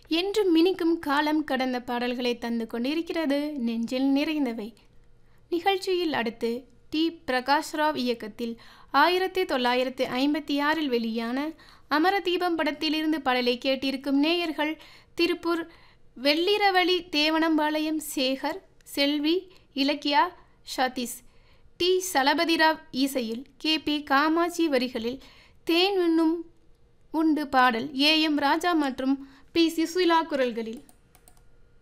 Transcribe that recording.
என்றும் மினிக்கும் காலம் கடந்த பாடல்களை தந்து கொண்டிருக்கிறது நெஞ்சில் நிறைந்தவை நிகழ்ச்சியில் அடுத்து டி பிரகாஷ்ராவ் இயக்கத்தில் ஆயிரத்தி தொள்ளாயிரத்து ஐம்பத்தி ஆறில் வெளியான அமரதீபம் படத்திலிருந்து பாடலை கேட்டிருக்கும் நேயர்கள் திருப்பூர் வெள்ளிரவழி தேவனம்பாளையம் சேகர் செல்வி இலக்கியா ஷாதிஸ் டி சலபதிராவ் இசையில் கே பி காமாட்சி வரிகளில் தேன் உண்ணும் உண்டு பாடல் ஏ எம் ராஜா மற்றும் பி சுசிலா குரல்களில்